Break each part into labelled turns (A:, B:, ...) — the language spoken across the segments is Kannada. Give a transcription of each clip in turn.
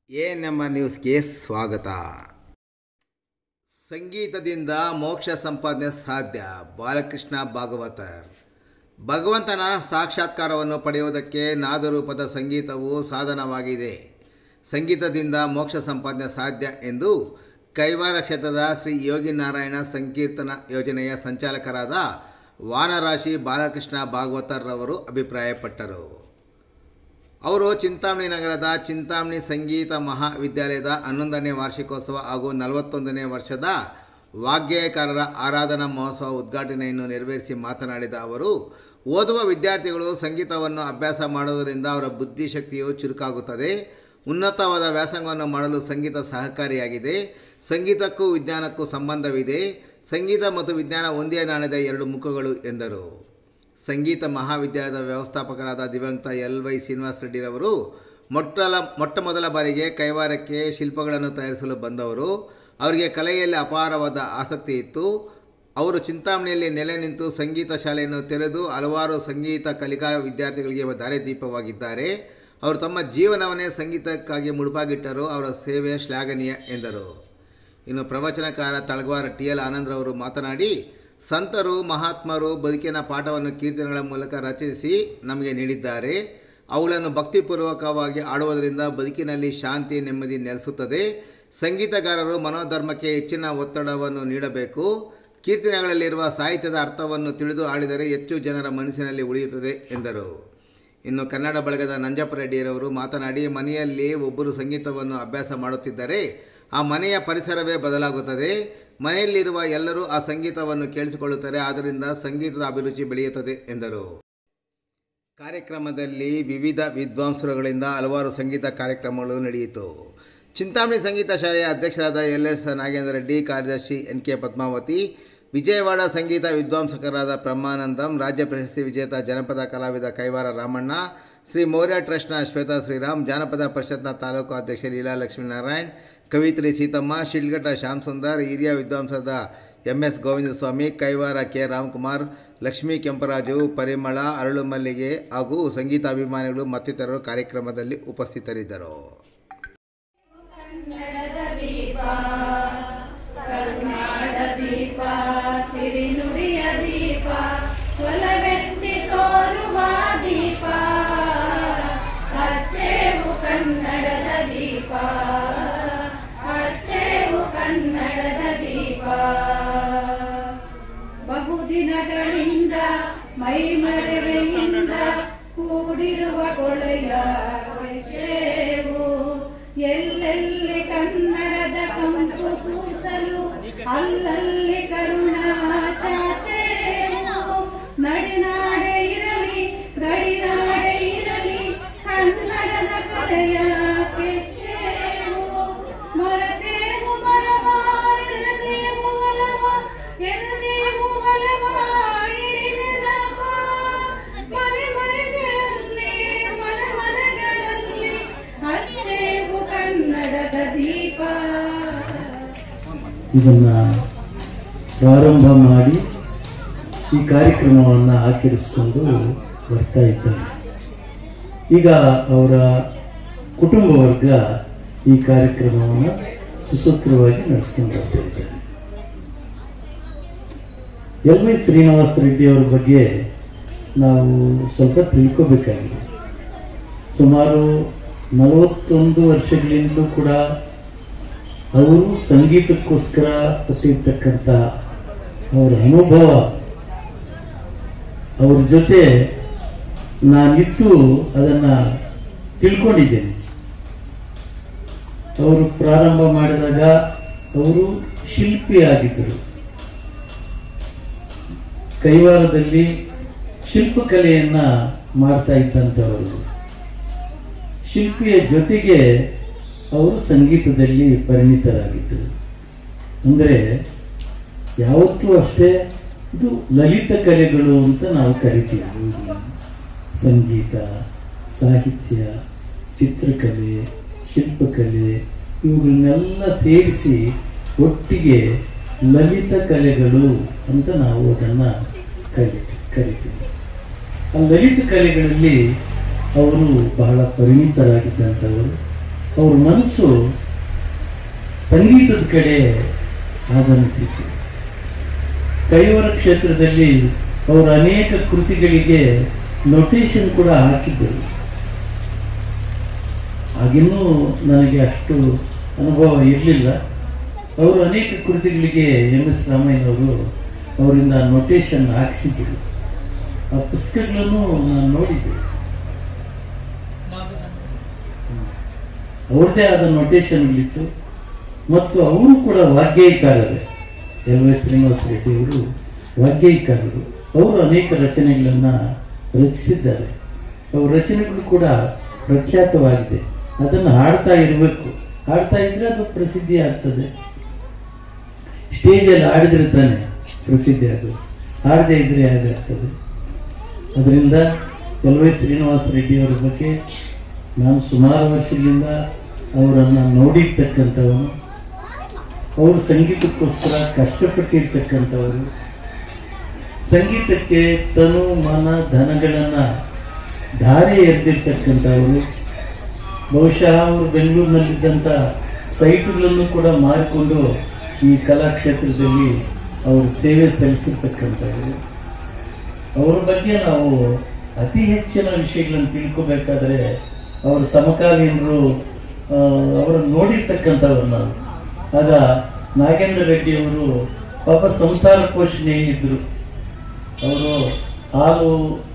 A: ಎ ನಂಬರ್ ನ್ಯೂಸ್ಗೆ ಸ್ವಾಗತ ಸಂಗೀತದಿಂದ ಮೋಕ್ಷ ಸಂಪಾದನೆ ಸಾಧ್ಯ ಬಾಲಕೃಷ್ಣ ಭಾಗವತರ್ ಭಗವಂತನ ಸಾಕ್ಷಾತ್ಕಾರವನ್ನು ಪಡೆಯುವುದಕ್ಕೆ ನಾದರೂಪದ ಸಂಗೀತವು ಸಾಧನವಾಗಿದೆ ಸಂಗೀತದಿಂದ ಮೋಕ್ಷ ಸಂಪಾದನೆ ಸಾಧ್ಯ ಎಂದು ಕೈವಾರ ಕ್ಷೇತ್ರದ ಶ್ರೀ ಯೋಗಿ ನಾರಾಯಣ ಸಂಕೀರ್ತನ ಯೋಜನೆಯ ಸಂಚಾಲಕರಾದ ವಾನರಾಶಿ ಬಾಲಕೃಷ್ಣ ಭಾಗವತರ್ರವರು ಅಭಿಪ್ರಾಯಪಟ್ಟರು ಅವರು ಚಿಂತಾಮಣಿ ನಗರದ ಚಿಂತಾಮಣಿ ಸಂಗೀತ ಮಹಾವಿದ್ಯಾಲಯದ ಹನ್ನೊಂದನೇ ವಾರ್ಷಿಕೋತ್ಸವ ಹಾಗೂ ನಲವತ್ತೊಂದನೇ ವರ್ಷದ ವಾಗ್ಗೇಯಕಾರರ ಆರಾಧನಾ ಮಹೋತ್ಸವ ಉದ್ಘಾಟನೆಯನ್ನು ನೆರವೇರಿಸಿ ಮಾತನಾಡಿದ ಅವರು ಓದುವ ವಿದ್ಯಾರ್ಥಿಗಳು ಸಂಗೀತವನ್ನು ಅಭ್ಯಾಸ ಮಾಡೋದರಿಂದ ಅವರ ಬುದ್ಧಿಶಕ್ತಿಯು ಚುರುಕಾಗುತ್ತದೆ ಉನ್ನತವಾದ ವ್ಯಾಸಂಗವನ್ನು ಮಾಡಲು ಸಂಗೀತ ಸಹಕಾರಿಯಾಗಿದೆ ಸಂಗೀತಕ್ಕೂ ವಿಜ್ಞಾನಕ್ಕೂ ಸಂಬಂಧವಿದೆ ಸಂಗೀತ ಮತ್ತು ವಿಜ್ಞಾನ ಒಂದೇ ನಾಣ್ಯದ ಎರಡು ಮುಖಗಳು ಎಂದರು ಸಂಗೀತ ಮಹಾವಿದ್ಯಾಲಯದ ವ್ಯವಸ್ಥಾಪಕರಾದ ದಿವಂಗತ ಎಲ್ ವೈ ಶ್ರೀನಿವಾಸ ರೆಡ್ಡಿರವರು ಮೊಟ್ಟಲ ಮೊಟ್ಟ ಮೊದಲ ಬಾರಿಗೆ ಕೈವಾರಕ್ಕೆ ಶಿಲ್ಪಗಳನ್ನು ತಯಾರಿಸಲು ಬಂದವರು ಅವರಿಗೆ ಕಲೆಯಲ್ಲಿ ಅಪಾರವಾದ ಆಸಕ್ತಿ ಇತ್ತು ಅವರು ಚಿಂತಾಮಣಿಯಲ್ಲಿ ನೆಲೆ ನಿಂತು ಸಂಗೀತ ಶಾಲೆಯನ್ನು ತೆರೆದು ಹಲವಾರು ಸಂಗೀತ ಕಲಿಕಾ ವಿದ್ಯಾರ್ಥಿಗಳಿಗೆ ದಾರಿದೀಪವಾಗಿದ್ದಾರೆ ಅವರು ತಮ್ಮ ಜೀವನವನ್ನೇ ಸಂಗೀತಕ್ಕಾಗಿ ಮುಡುಪಾಗಿಟ್ಟರು ಅವರ ಸೇವೆ ಶ್ಲಾಘನೀಯ ಎಂದರು ಇನ್ನು ಪ್ರವಚನಕಾರ ತಳಗವಾರ ಟಿ ಎಲ್ ಆನಂದ್ರವರು ಮಾತನಾಡಿ ಸಂತರು ಮಹಾತ್ಮರು ಬದುಕಿನ ಪಾಠವನ್ನು ಕೀರ್ತನೆಗಳ ಮೂಲಕ ರಚಿಸಿ ನಮಗೆ ನೀಡಿದ್ದಾರೆ ಅವುಗಳನ್ನು ಭಕ್ತಿಪೂರ್ವಕವಾಗಿ ಆಡುವುದರಿಂದ ಬದುಕಿನಲ್ಲಿ ಶಾಂತಿ ನೆಮ್ಮದಿ ನೆಲೆಸುತ್ತದೆ ಸಂಗೀತಗಾರರು ಮನೋಧರ್ಮಕ್ಕೆ ಹೆಚ್ಚಿನ ಒತ್ತಡವನ್ನು ನೀಡಬೇಕು ಕೀರ್ತನೆಗಳಲ್ಲಿರುವ ಸಾಹಿತ್ಯದ ಅರ್ಥವನ್ನು ತಿಳಿದು ಆಡಿದರೆ ಹೆಚ್ಚು ಜನರ ಮನಸ್ಸಿನಲ್ಲಿ ಉಳಿಯುತ್ತದೆ ಎಂದರು ಇನ್ನು ಕನ್ನಡ ಬಳಗದ ನಂಜಪ್ಪ ರೆಡ್ಡಿಯರವರು ಮಾತನಾಡಿ ಮನೆಯಲ್ಲಿ ಒಬ್ಬರು ಸಂಗೀತವನ್ನು ಅಭ್ಯಾಸ ಮಾಡುತ್ತಿದ್ದರೆ ಆ ಮನೆಯ ಪರಿಸರವೇ ಬದಲಾಗುತ್ತದೆ ಮನೆಯಲ್ಲಿರುವ ಎಲ್ಲರೂ ಆ ಸಂಗೀತವನ್ನು ಕೇಳಿಸಿಕೊಳ್ಳುತ್ತಾರೆ ಆದ್ದರಿಂದ ಸಂಗೀತದ ಅಭಿರುಚಿ ಬೆಳೆಯುತ್ತದೆ ಎಂದರು ಕಾರ್ಯಕ್ರಮದಲ್ಲಿ ವಿವಿಧ ವಿದ್ವಾಂಸರುಗಳಿಂದ ಹಲವಾರು ಸಂಗೀತ ಕಾರ್ಯಕ್ರಮಗಳು ನಡೆಯಿತು ಚಿಂತಾಮಣಿ ಸಂಗೀತ ಶಾಲೆಯ ಅಧ್ಯಕ್ಷರಾದ ಎಲ್ ಎಸ್ ನಾಗೇಂದ್ರ ರೆಡ್ಡಿ ಕಾರ್ಯದರ್ಶಿ ಎನ್ ಕೆ ಪದ್ಮಾವತಿ ವಿಜಯವಾಡ ಸಂಗೀತ ವಿದ್ವಾಂಸಕರಾದ ಬ್ರಹ್ಮಾನಂದಂ ರಾಜ್ಯ ಪ್ರಶಸ್ತಿ ವಿಜೇತ ಜನಪದ ಕಲಾವಿದ ಕೈವಾರ ರಾಮಣ್ಣ ಶ್ರೀ ಮೌರ್ಯ ಟ್ರಸ್ಟ್ನ ಶ್ವೇತಾ ಶ್ರೀರಾಮ್ ಜಾನಪದ ಪರಿಷತ್ನ ತಾಲೂಕು ಅಧ್ಯಕ್ಷ ಲೀಲಾ ಲಕ್ಷ್ಮೀನಾರಾಯಣ್ ಕವಿತ್ರಿ ಸೀತಮ್ಮ ಶಿಲ್ಘಟ್ಟ ಶ್ಯಾಮ್ ಸುಂದರ್ ಹಿರಿಯ ವಿದ್ವಾಂಸದ M S Govindaswamy Kaivara K Ramkumar Lakshmi Kemparaju ಪರಿಮಳ ಅರಳು ಮಲ್ಲಿಗೆ ಹಾಗೂ ಸಂಗೀತಾಭಿಮಾನಿಗಳು ಮತ್ತಿತರರು ಕಾರ್ಯಕ್ರಮದಲ್ಲಿ ಉಪಸ್ಥಿತರಿದ್ದರು
B: ಕನ್ನಡದ ದೀಪ ಕನ್ನಡ ದೀಪ ಸಿರಿನುಡಿಯ ದೀಪ ಒಲವೆತ್ತಿ ತೋರುವ ದೀಪ ಅಚ್ಚೇವು ಕನ್ನಡದ ದೀಪ ಅಚ್ಚೇವು ಕನ್ನಡದ ದೀಪ ಬಹುದಿನಗಳಿಂದ ಮೈಮರೆವೆಯಿಂದ ಕೂಡಿರುವ ಕೊಳೆಯ ಕೊಚ್ಚೇವು ಎಲ್ಲೆಲ್ಲಿ ಕನ್ನಡದ ಕಂಪು ಸೂಸಲು ಅಲ್ಲಲ್ಲಿ ಕರುಣಾ ಚಾಚೇವು ನಡಿನಾಡೆ ಇರಲಿ ಗಡಿನಾಡೆ ಇರಲಿ ಕನ್ನಡದ ಕೊಳೆಯ ಕೆಚ್ಚೇವು ಮರತೇವು ಮರವ ಎನ್ನದೇವು ಒಲವ ಎನ್ನದೇವು ಒಲವ ಇಡಿ ನೆನಪ ಮನೆ ಮನೆಗಳಲ್ಲಿ ಮನ ಮನೆಗಳಲ್ಲಿ ಹಚ್ಚೇವು ಕನ್ನಡದ ದೀಪ
C: ಇದನ್ನ ಪ್ರಾರಂಭ ಮಾಡಿ ಈ ಕಾರ್ಯಕ್ರಮವನ್ನು ಆಚರಿಸಿಕೊಂಡು ಬರ್ತಾ ಇದ್ದಾರೆ ಈಗ ಅವರ ಕುಟುಂಬ ವರ್ಗ ಈ ಕಾರ್ಯಕ್ರಮವನ್ನು ಸುಸೂತ್ರವಾಗಿ ನಡೆಸ್ಕೊಂಡು ಬರ್ತಾ ಇದ್ದಾರೆ ಎಲ್ ವಿ ಶ್ರೀನಿವಾಸ ರೆಡ್ಡಿ ಅವರ ಬಗ್ಗೆ ನಾವು ಸ್ವಲ್ಪ ತಿಳ್ಕೋಬೇಕಾಗಿದೆ ಸುಮಾರು ನಲವತ್ತೊಂದು ವರ್ಷಗಳಿಂದಲೂ ಕೂಡ ಅವರು ಸಂಗೀತಕ್ಕೋಸ್ಕರ ಪಟ್ಟಿರ್ತಕ್ಕಂಥ ಅವರ ಅನುಭವ ಅವ್ರ ಜೊತೆ ನಾನಿದ್ದು ಅದನ್ನ ತಿಳ್ಕೊಂಡಿದ್ದೇನೆ ಅವರು ಪ್ರಾರಂಭ ಮಾಡಿದಾಗ ಅವರು ಶಿಲ್ಪಿ ಆಗಿದ್ದರು ಕೈವಾರದಲ್ಲಿ ಶಿಲ್ಪಕಲೆಯನ್ನ ಮಾಡ್ತಾ ಇದ್ದಂಥವರು ಶಿಲ್ಪಿಯ ಜೊತೆಗೆ ಅವರು ಸಂಗೀತದಲ್ಲಿ ಪರಿಣಿತರಾಗಿದ್ದರು ಅಂದರೆ ಯಾವತ್ತೂ ಅಷ್ಟೇ ಇದು ಲಲಿತ ಕಲೆಗಳು ಅಂತ ನಾವು ಕರಿತೀವಿ ಇವುಗಳನ್ನ. ಸಂಗೀತ ಸಾಹಿತ್ಯ ಚಿತ್ರಕಲೆ ಶಿಲ್ಪಕಲೆ ಇವುಗಳನ್ನೆಲ್ಲ ಸೇರಿಸಿ ಒಟ್ಟಿಗೆ ಲಲಿತ ಕಲೆಗಳು ಅಂತ ನಾವು ಅದನ್ನ ಕರಿ ಕರಿತೀವಿ ಆ ಲಲಿತ ಕಲೆಗಳಲ್ಲಿ ಅವರು ಬಹಳ ಪರಿಣಿತರಾಗಿದ್ದಂಥವರು ಅವ್ರ ಮನಸ್ಸು ಸಂಗೀತದ ಕಡೆ ಆಗಮಿಸಿತು ಕೈವರ ಕ್ಷೇತ್ರದಲ್ಲಿ ಅವರು ಅನೇಕ ಕೃತಿಗಳಿಗೆ ನೊಟೇಷನ್ ಕೂಡ ಹಾಕಿದ್ದರು ಆಗಿನ್ನೂ ನನಗೆ ಅಷ್ಟು ಅನುಭವ ಇರಲಿಲ್ಲ ಅವರು ಅನೇಕ ಕೃತಿಗಳಿಗೆ ಎಂ ಎಸ್ ರಾಮಯ್ಯನವರು ಅವರಿಂದ ನೊಟೇಷನ್ ಹಾಕಿಸಿದ್ರು ಆ ಪುಸ್ತಕಗಳನ್ನು ನಾನು ನೋಡಿದ್ದೆ ಅವ್ರದ್ದೇ ಆದ ನೊಟೇಷನ್ಗಳಿತ್ತು ಮತ್ತು ಅವರು ಕೂಡ ವಾಗ್ಗೇಯಕಾರರೇ ಎಲ್ ವೈ ಶ್ರೀನಿವಾಸ ರೆಡ್ಡಿ ಅವರು ವಾಗ್ಗೇಯಕಾರರು ಅವರು ಅನೇಕ ರಚನೆಗಳನ್ನ ರಚಿಸಿದ್ದಾರೆ ಅವ್ರ ರಚನೆಗಳು ಕೂಡ ಪ್ರಖ್ಯಾತವಾಗಿದೆ ಅದನ್ನು ಹಾಡ್ತಾ ಇರಬೇಕು ಹಾಡ್ತಾ ಇದ್ರೆ ಅದು ಪ್ರಸಿದ್ಧಿ ಆಗ್ತದೆ ಸ್ಟೇಜಲ್ಲಿ ಹಾಡಿದ್ರೆ ತಾನೆ ಪ್ರಸಿದ್ಧಿ ಆಗೋದು ಹಾಡದೇ ಇದ್ರೆ ಹೇಗಾಗ್ತದೆ ಅದರಿಂದ ಎಲ್ ವೈ ಶ್ರೀನಿವಾಸ ರೆಡ್ಡಿ ಅವರ ಬಗ್ಗೆ ನಾನು ಸುಮಾರು ವರ್ಷಗಳಿಂದ ಅವರನ್ನು ನೋಡಿರ್ತಕ್ಕಂಥವನು ಅವರು ಸಂಗೀತಕ್ಕೋಸ್ಕರ ಕಷ್ಟಪಟ್ಟಿರ್ತಕ್ಕಂಥವರು ಸಂಗೀತಕ್ಕೆ ತನು ಮನ ಧನಗಳನ್ನ ಧಾರೆ ಎರೆದಿರ್ತಕ್ಕಂಥವರು ಬಹುಶಃ ಅವರು ಬೆಂಗಳೂರಿನಲ್ಲಿದ್ದಂಥ ಸೈಟುಗಳನ್ನು ಕೂಡ ಮಾರಿಕೊಂಡು ಈ ಕಲಾಕ್ಷೇತ್ರದಲ್ಲಿ ಅವರು ಸೇವೆ ಸಲ್ಲಿಸಿರ್ತಕ್ಕಂಥವರು ಅವರ ಬಗ್ಗೆ ನಾವು ಅತಿ ಹೆಚ್ಚಿನ ವಿಷಯಗಳನ್ನು ತಿಳ್ಕೋಬೇಕಾದ್ರೆ ಅವರ ಸಮಕಾಲೀನರು ಆ, ಅವರನ್ನು ನೋಡಿರ್ತಕ್ಕಂಥವ್ರು ನಾವು ಆಗ ನಾಗೇಂದ್ರ ರೆಡ್ಡಿ ಅವರು ಪಾಪ ಸಂಸಾರ ಪೋಷಣೆ ಇದ್ರು ಅವರು ಹಾಲು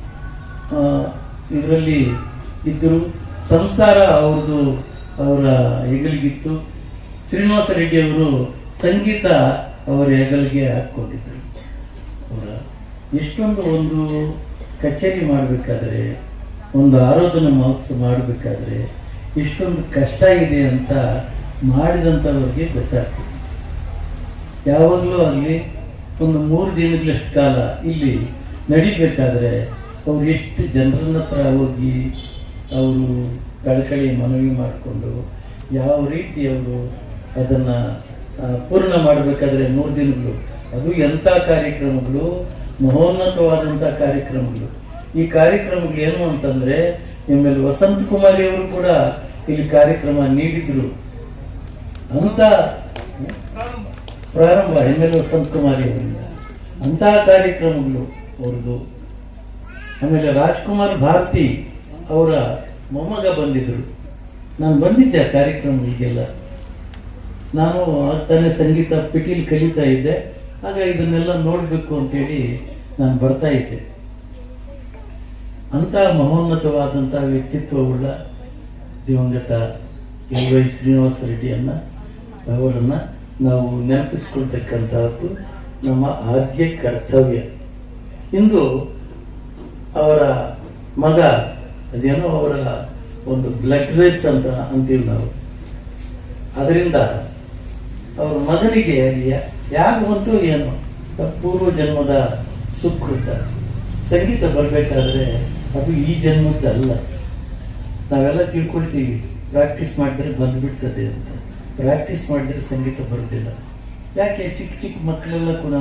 C: ಇದರಲ್ಲಿ ಇದ್ದರು ಸಂಸಾರ ಅವ್ರದ್ದು ಅವರ ಹೆಗಲಿಗಿತ್ತು ಶ್ರೀನಿವಾಸ ರೆಡ್ಡಿ ಅವರು ಸಂಗೀತ ಅವರ ಹೆಗಲಿಗೆ ಹಾಕೊಂಡಿದ್ರು ಅವರ ಎಷ್ಟೊಂದು ಒಂದು ಕಚೇರಿ ಮಾಡಬೇಕಾದ್ರೆ ಒಂದು ಆರಾಧನಾ ಮಹೋತ್ಸವ ಮಾಡಬೇಕಾದ್ರೆ ಎಷ್ಟೊಂದು ಕಷ್ಟ ಇದೆ ಅಂತ ಮಾಡಿದಂಥವ್ರಿಗೆ ಗೊತ್ತಾಗ್ತದೆ ಯಾವಾಗಲೂ ಅಲ್ಲಿ ಒಂದು ಮೂರು ದಿನಗಳಷ್ಟು ಕಾಲ ಇಲ್ಲಿ ನಡಿಬೇಕಾದ್ರೆ ಅವ್ರು ಎಷ್ಟು ಜನರನ್ನ ಹತ್ರ ಹೋಗಿ ಅವರು ಕಳಕಳಿ ಮನವಿ ಮಾಡಿಕೊಂಡು ಯಾವ ರೀತಿ ಅವರು ಅದನ್ನ ಆ, ಪೂರ್ಣ ಮಾಡಬೇಕಾದ್ರೆ ಮೂರು ದಿನಗಳು ಅದು ಎಂಥ ಕಾರ್ಯಕ್ರಮಗಳು ಮಹೋನ್ನತವಾದಂಥ ಕಾರ್ಯಕ್ರಮಗಳು ಈ ಕಾರ್ಯಕ್ರಮಗಳು ಏನು ಅಂತಂದ್ರೆ ನಿಮ್ಮಲ್ಲಿ ವಸಂತ ಕುಮಾರಿ ಅವರು ಕೂಡ ಇಲ್ಲಿ ಕಾರ್ಯಕ್ರಮ ನೀಡಿದ್ರು ಅಂತ ಪ್ರಾರಂಭ ಎಮ್ ಎಲ್ ವಸಂತ ಕುಮಾರಿ ಅವರಿಂದ ಅಂತಹ ಕಾರ್ಯಕ್ರಮಗಳು ಅವ್ರದ್ದು ಆಮೇಲೆ ರಾಜ್ಕುಮಾರ್ ಭಾರತಿ ಅವರ ಮೊಮ್ಮಗ ಬಂದಿದ್ರು ನಾನು ಬಂದಿದ್ದೆ ಆ ಕಾರ್ಯಕ್ರಮಗಳಿಗೆಲ್ಲ ನಾನು ಆಗ ತಾನೇ ಸಂಗೀತ ಪಿಟೀಲ್ ಕಲಿತಾ ಇದ್ದೆ ಆಗ ಇದನ್ನೆಲ್ಲ ನೋಡಬೇಕು ಅಂತೇಳಿ ನಾನು ಬರ್ತಾ ಇದ್ದೆ ಅಂತ ಮಹೋನ್ನತವಾದಂತಹ ವ್ಯಕ್ತಿತ್ವವುಳ್ಳ ದಿವಂಗತ ಎಲ್ ವೈ ಶ್ರೀನಿವಾಸ ರೆಡ್ಡಿಯನ್ನ ಅವರನ್ನ ನಾವು ನೆನಪಿಸ್ಕೊಳ್ತಕ್ಕಂತಹದ್ದು ನಮ್ಮ ಆದ್ಯ ಕರ್ತವ್ಯ ಇಂದು ಅವರ ಮಗ ಅದೇನೋ ಅವರ ಒಂದು ಬ್ಲಡ್ ರೇಸ್ ಅಂತ ಅಂತೀವಿ ನಾವು ಅದರಿಂದ ಅವ್ರ ಮಗನಿಗೆ ಯಾ- ಯಾಕೆ ಬಂತು ಏನು ಪೂರ್ವ ಜನ್ಮದ ಸುಕೃತ ಸಂಗೀತ ಬರಬೇಕಾದ್ರೆ ಅದು ಈ ಜನ್ಮದ್ದಲ್ಲ ನಾವೆಲ್ಲ ತಿಳ್ಕೊಳ್ತೀವಿ ಪ್ರಾಕ್ಟೀಸ್ ಮಾಡಿದ್ರೆ ಬಂದ್ಬಿಡ್ತದೆ ಅಂತ ಪ್ರಾಕ್ಟೀಸ್ ಮಾಡಿದ್ರೆ ಸಂಗೀತ ಬರೋದಿಲ್ಲ ಯಾಕೆ ಚಿಕ್ಕ ಚಿಕ್ಕ ಮಕ್ಕಳೆಲ್ಲ ಕೂಡ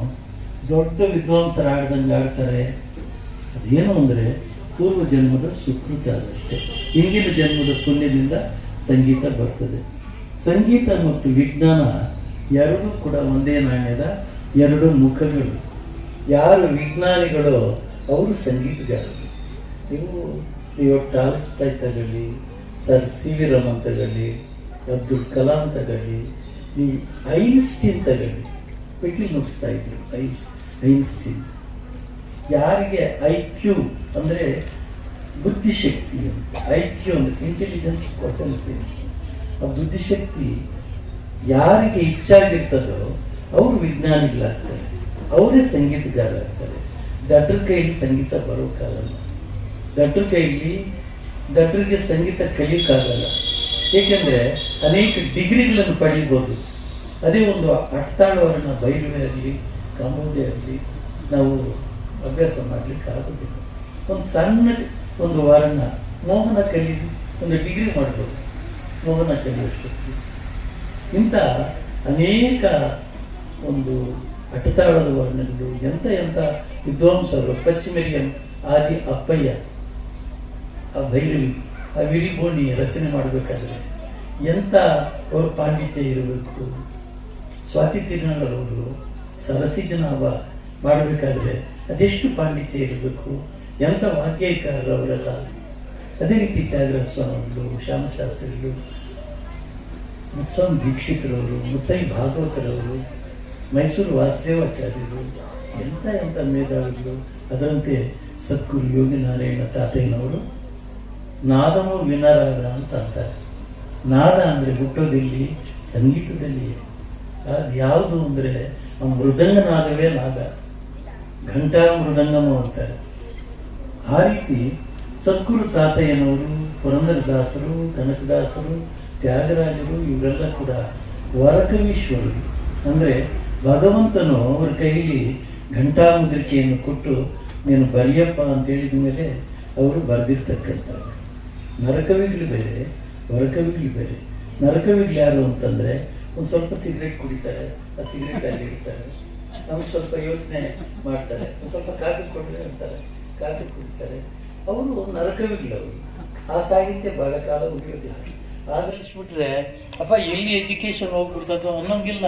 C: ದೊಡ್ಡ ವಿದ್ವಾಂಸರ ಆಡ್ದಂಗೆ ಆಡ್ತಾರೆ ಅದೇನು ಅಂದ್ರೆ ಪೂರ್ವ ಜನ್ಮದ ಸುಕೃತ ಅದಷ್ಟೇ ಹಿಂದಿನ ಜನ್ಮದ ಪುಣ್ಯದಿಂದ ಸಂಗೀತ ಬರ್ತದೆ ಸಂಗೀತ ಮತ್ತು ವಿಜ್ಞಾನ ಎರಡೂ ಕೂಡ ಒಂದೇ ನಾಣ್ಯದ ಎರಡು ಮುಖಗಳು ಯಾರು ವಿಜ್ಞಾನಿಗಳು ಅವರು ಸಂಗೀತಗಾರರು ನೀವು ನೀವು ಟಾಲ್ಸ್ಟಾಯ್ ತಗೊಳ್ಳಿ ಸರ್ ಸಿ ವಿ ರಮನ್ ತಗೊಳ್ಳಿ ಅಬ್ದುಲ್ ಕಲಾಂ ತಗೊಳ್ಳಿ ನೀವು ಐನ್ಸ್ಟೀನ್ ತಗೊಳ್ಳಿ ಪಿಟೀಲ್ ನುಡಿಸ್ತಾ ಇದ್ರು ಐ ಐನ್ಸ್ಟೀನ್ ಯಾರಿಗೆ ಐ ಕ್ಯೂ ಅಂದ್ರೆ ಬುದ್ಧಿಶಕ್ತಿ ಐ ಕ್ಯೂ ಅಂದ್ರೆ ಇಂಟೆಲಿಜೆನ್ಸ್ ಕ್ವಶನ್ಸ್ ಆ ಬುದ್ಧಿಶಕ್ತಿ ಯಾರಿಗೆ ಹೆಚ್ಚಾಗಿರ್ತದೋ ಅವರು ವಿಜ್ಞಾನಿಗಳಾಗ್ತಾರೆ ಅವರೇ ಸಂಗೀತಗಾರರಾಗ್ತಾರೆ ದಡ್ರ ಕೈಲಿ ಸಂಗೀತ ಬರೋಕ್ಕಾಗಲ್ಲ ದಡ್ರ ಕೈಲಿ ದಡ್ರಿಗೆ ಸಂಗೀತ ಕಲಿಯಕ್ಕಾಗಲ್ಲ ಏಕೆಂದ್ರೆ ಅನೇಕ ಡಿಗ್ರಿಗಳನ್ನು ಪಡೀಬಹುದು ಅದೇ ಒಂದು ಅಟ್ಟಾಳುವರನ್ನ ಬೈರುವೆ ಆಗಲಿ ಕಾಮೋದೆ ಆಗಲಿ ನಾವು ಅಭ್ಯಾಸ ಮಾಡ್ಲಿಕ್ಕೆ ಆಗೋದಿಲ್ಲ ಒಂದು ಸಣ್ಣ ಒಂದು ವಾರನ ಮೋಹನ ಕಲಿ ಒಂದು ಡಿಗ್ರಿ ಮಾಡ್ಬೋದು ಮೋಹನ ಕಲಿಯುವಷ್ಟೊತ್ತಿಗೆ ಇಂಥ ಅನೇಕ ಒಂದು ಅಟತಾಳದ ವರ್ಣಗಳು ಎಂತ ಎಂತ ವಿದ್ವಾಂಸರು ಪಶ್ಚಿಮರಿಯಂ ಆದಿ ಅಪ್ಪಯ್ಯ ಆ ಭೈರವಿ ಆ ವಿರಿಬೋಣಿ ರಚನೆ ಮಾಡಬೇಕಾದ್ರೆ ಎಂತ ಅವ್ರ ಪಾಂಡಿತ್ಯ ಇರಬೇಕು ಸ್ವಾತಿ ತಿರುನಾಳರವರು ಸರಸಿಜನಾಭ ಮಾಡಬೇಕಾದ್ರೆ ಅದೆಷ್ಟು ಪಾಂಡಿತ್ಯ ಇರಬೇಕು ಎಂತ ವಾಗ್ಯಕಾರರು ಅವರೆಲ್ಲ ಅದೇ ರೀತಿ ತ್ಯಾಗರಾಜ ಸ್ವಾಮಿಗಳು ಶ್ಯಾಮಶಾಸ್ತ್ರಿಗಳು ಮುತ್ಸ್ವಾಮಿ ದೀಕ್ಷಿತರವರು ಮುತ್ತೈ ಭಾಗವತರವರು ಮೈಸೂರು ವಾಸುದೇವಾಚಾರ್ಯರು ಎಂತ ಎಂತ ಮೇಧಾವಿಗಳು ಅದರಂತೆ ಸದ್ಗುರು ಯೋಗಿ ನಾರಾಯಣ ತಾತಯ್ಯನವರು ನಾದಮು ವಿನರಾದ ಅಂತ ಅಂತಾರೆ ನಾದ ಅಂದ್ರೆ ಹುಟ್ಟೋದಿಲ್ಲಿ ಸಂಗೀತದಲ್ಲಿ ಅದು ಯಾವುದು ಅಂದ್ರೆ ಆ ಮೃದಂಗ ನಾದವೇ ನಾದ ಘಂಟಾ ಮೃದಂಗಮ ಅಂತಾರೆ ಆ ರೀತಿ ಸದ್ಗುರು ತಾತಯ್ಯನವರು ಪುರಂದರದಾಸರು ಕನಕದಾಸರು ತ್ಯಾಗರಾಜರು ಇವರೆಲ್ಲ ಕೂಡ ವರಕವೀಶ್ವರರು ಅಂದ್ರೆ ಭಗವಂತನು ಅವರ ಕೈಲಿ ಘಂಟಾ ಮುದ್ರಿಕೆಯನ್ನು ಕೊಟ್ಟು ನೀನು ಬರೆಯಪ್ಪ ಅಂತ ಹೇಳಿದ ಮೇಲೆ ಅವರು ಬರೆದಿರ್ತಕ್ಕಂಥವ್ರು ನರಕವಿಗ್ಲು ಬೇರೆ ವರಕವಿಗ್ಲು ಬೇರೆ ನರಕವಿಗ್ಲು ಯಾರು ಅಂತಂದ್ರೆ ಒಂದು ಸ್ವಲ್ಪ ಸಿಗರೇಟ್ ಕುಡಿತಾರೆ ಆ ಸಿಗರೇಟ್ ಅಲ್ಲಿ ಇಡ್ತಾರೆ ಅವ್ರು ಸ್ವಲ್ಪ ಯೋಚನೆ ಮಾಡ್ತಾರೆ ಒಂದ್ ಸ್ವಲ್ಪ ಕಾಫಿ ಕೊಡ್ರೆ ಅಂತಾರೆ ಕಾಫಿ ಕುಡಿತಾರೆ ಅವರು ನರಕವಿಗ್ಲು ಅವರು ಆ ಸಾಹಿತ್ಯ ಬಹಳ ಕಾಲ ಉಳಿಯೋದಿಲ್ಲ ಆಧರಿಸ್ಬಿಟ್ರೆ ಅಪ್ಪ ಎಲ್ಲಿ ಎಜುಕೇಶನ್ ಹೋಗ್ಬಿಡ್ತದೋ ಅನ್ನೋಂಗಿಲ್ಲ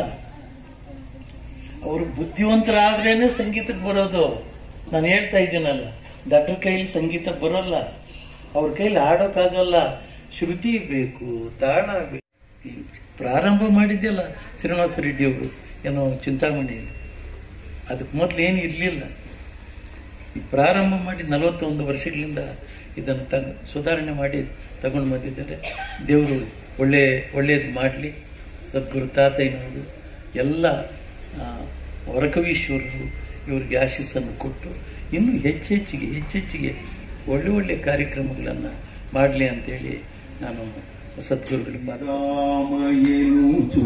C: ಅವರು ಬುದ್ಧಿವಂತರಾದ್ರೇನೆ ಸಂಗೀತಕ್ಕೆ ಬರೋದು ನಾನು ಹೇಳ್ತಾ ಇದ್ದೀನಲ್ಲ ದಟ್ರ ಕೈಲಿ ಸಂಗೀತಕ್ಕೆ ಬರೋಲ್ಲ ಅವ್ರ ಕೈಲಿ ಆಡೋಕ್ಕಾಗಲ್ಲ ಶ್ರುತಿ ಬೇಕು ತಾಳ ಬೇಕು ಈ ಪ್ರಾರಂಭ ಮಾಡಿದ್ಯಲ್ಲ ಶ್ರೀನಿವಾಸ ರೆಡ್ಡಿ ಅವರು ಏನೋ ಚಿಂತಾಮಣಿ ಅದಕ್ಕೆ ಮೊದಲು ಏನು ಇರಲಿಲ್ಲ ಈ ಪ್ರಾರಂಭ ಮಾಡಿ ನಲವತ್ತೊಂದು ವರ್ಷಗಳಿಂದ ಇದನ್ನು ತ ಸುಧಾರಣೆ ಮಾಡಿ ತಗೊಂಡು ಬಂದಿದ್ದಾರೆ ದೇವರು ಒಳ್ಳೆ ಒಳ್ಳೆಯದು ಮಾಡಲಿ ಸದ್ಗುರು ತಾತಯ್ಯನವರು ಎಲ್ಲ ಆ, ವರಕವೀಶ್ವರರು ಇವರಿಗೆ ಆಶೀಸ್ಸನ್ನು ಕೊಟ್ಟು ಇನ್ನೂ ಹೆಚ್ಚೆಚ್ಚಿಗೆ ಹೆಚ್ಚೆಚ್ಚಿಗೆ ಒಳ್ಳೆ ಒಳ್ಳೆ ಕಾರ್ಯಕ್ರಮಗಳನ್ನು ಮಾಡಲಿ ಅಂತೇಳಿ ನಾನು ಸದ್ಗುರುಗಳು ಮಾತು
D: ರಾಮಯನುಚು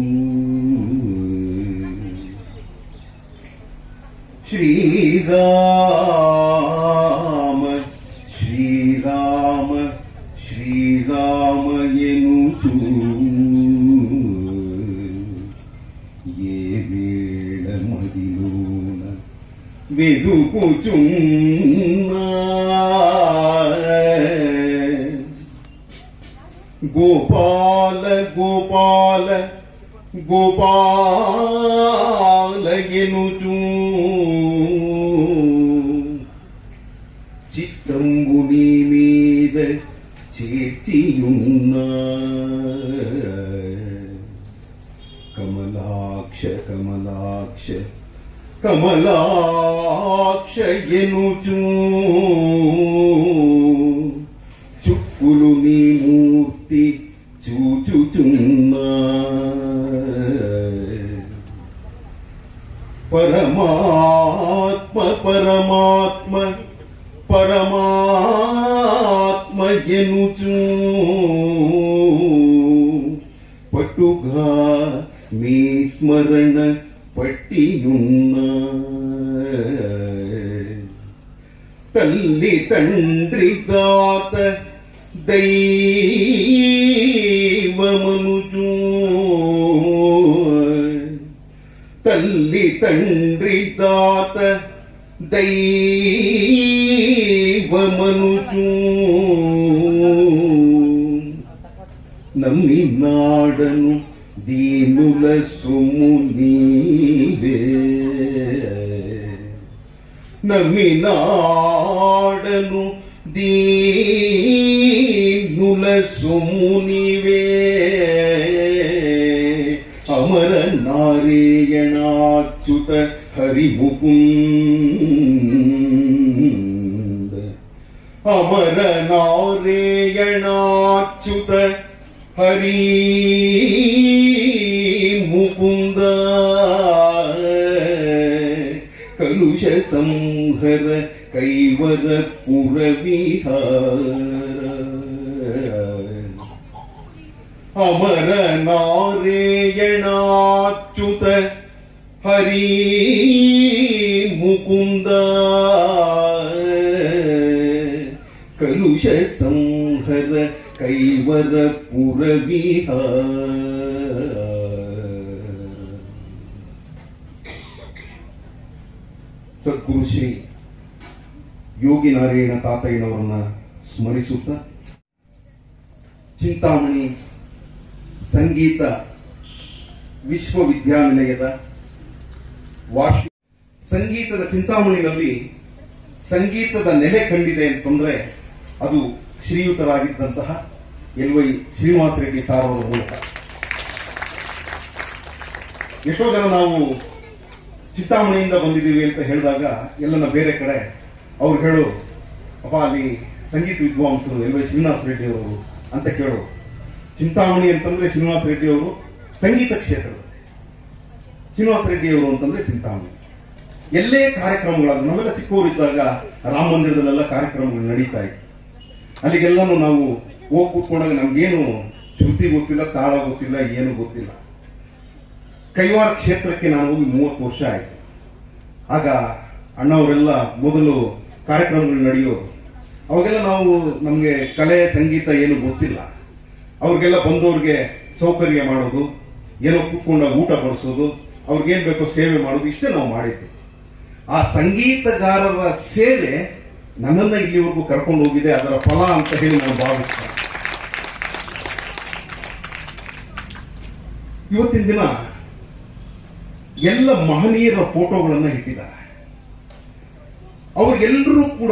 D: ಶ್ರೀರಾಮ ಶ್ರೀರಾಮ ಶ್ರೀರಾಮಯನುಚು ఏ వేళ మదిలోన వెదుకుచున్నా గోపాల గోపాల గోపాల ఎనుచూ చిత్తంబు నీ మీద చేర్చియున్నా కమలాక్ష కమలాక్ష కమలాక్ష ఎనుచూ చుక్కులు నీ మూర్తి చూచుచున్నా పరమాత్మ పరమాత్మ పరమాత్మ ఎనుచూ పట్టుగా మీ స్మరణ పట్టియున్నా తల్లి తండ్రి దాత దైవమనుచూ తల్లి తండ్రి దాత దైవమనుచూ నమ్మి నాడను దీనుల సొమ్ము నీవే నమ్మినాడను దీనుల సొమ్ము నీవే అమర నారాయణాచ్యుత హరిముకుంద అమర నారాయణాచ్యుత హరి ముకుంద కలుష సంహర కైవర పురవిహార అమర నారాయణాచ్యుత హరి ముకుంద కలుష సంహర కైవర పురవిహార ಸದ್ಗುರು ಶ್ರೀ ಯೋಗಿ ನಾರಾಯಣ ತಾತಯ್ಯನವರನ್ನ ಸ್ಮರಿಸುತ್ತಾ ಚಿಂತಾಮಣಿ ಸಂಗೀತ ವಿಶ್ವವಿದ್ಯಾನಿಲಯದ ವಾರ್ಷಿಕ ಸಂಗೀತದ ಚಿಂತಾಮಣಿನಲ್ಲಿ ಸಂಗೀತದ ನೆಲೆ ಕಂಡಿದೆ ಅಂತಂದ್ರೆ ಅದು ಶ್ರೀಯುತರಾಗಿದ್ದಂತಹ L Y Srinivasa Reddy sir ಅವರ ಮೂಲಕ ಎಷ್ಟೋ ಜನ ನಾವು ಚಿಂತಾಮಣಿಯಿಂದ ಬಂದಿದ್ದೀವಿ ಅಂತ ಹೇಳಿದಾಗ ಎಲ್ಲನ ಬೇರೆ ಕಡೆ ಅವ್ರು ಹೇಳು ಅಪ್ಪ ಅಲ್ಲಿ ಸಂಗೀತ ವಿದ್ವಾಂಸರು ಎಲ್ ವೈ ಶ್ರೀನಿವಾಸ ರೆಡ್ಡಿ ಅವರು ಅಂತ ಕೇಳು ಚಿಂತಾಮಣಿ ಅಂತಂದ್ರೆ ಶ್ರೀನಿವಾಸ ರೆಡ್ಡಿ ಅವರು ಸಂಗೀತ ಕ್ಷೇತ್ರದ ಶ್ರೀನಿವಾಸ ರೆಡ್ಡಿ ಅವರು ಅಂತಂದ್ರೆ ಚಿಂತಾಮಣಿ ಎಲ್ಲೇ ಕಾರ್ಯಕ್ರಮಗಳಾದ್ರು ನಾವೆಲ್ಲ ಚಿಕ್ಕವರಿದ್ದಾಗ ರಾಮ ಮಂದಿರದಲ್ಲೆಲ್ಲ ಕಾರ್ಯಕ್ರಮಗಳು ನಡೀತಾ ಇತ್ತು ಅಲ್ಲಿಗೆಲ್ಲಾನು ನಾವು ಹೋಗಿ ಕೂತ್ಕೊಂಡಾಗ ನಮ್ಗೇನು ಶ್ರುತಿ ಗೊತ್ತಿಲ್ಲ ತಾಳ ಗೊತ್ತಿಲ್ಲ ಏನು ಗೊತ್ತಿಲ್ಲ ಕೈವಾರ ಕ್ಷೇತ್ರಕ್ಕೆ ನಾನು ಹೋಗಿ ಮೂವತ್ತು ವರ್ಷ ಆಯ್ತು ಆಗ ಅಣ್ಣವರೆಲ್ಲ ಮೊದಲು ಕಾರ್ಯಕ್ರಮಗಳು ನಡೆಯೋರು ಅವಾಗೆಲ್ಲ ನಾವು ನಮ್ಗೆ ಕಲೆ ಸಂಗೀತ ಏನು ಗೊತ್ತಿಲ್ಲ ಅವ್ರಿಗೆಲ್ಲ ಬಂದವ್ರಿಗೆ ಸೌಕರ್ಯ ಮಾಡೋದು ಏನೋ ಕೂತ್ಕೊಂಡಾಗ ಊಟ ಬಡಿಸೋದು ಅವ್ರಿಗೇನ್ ಬೇಕೋ ಸೇವೆ ಮಾಡೋದು ಇಷ್ಟೇ ನಾವು ಮಾಡಿದ್ದು ಆ ಸಂಗೀತಗಾರರ ಸೇವೆ ನನ್ನನ್ನ ಇಲ್ಲಿವರೆಗೂ ಕರ್ಕೊಂಡು ಹೋಗಿದೆ ಅದರ ಫಲ ಅಂತ ಹೇಳಿ ನಾನು ಭಾವಿಸ್ತೇನೆ ಇವತ್ತಿನ ದಿನ ಎಲ್ಲ ಮಹನೀಯರ ಫೋಟೋಗಳನ್ನ ಇಟ್ಟಿದ್ದಾರೆ ಅವ್ರಿಗೆಲ್ಲರೂ ಕೂಡ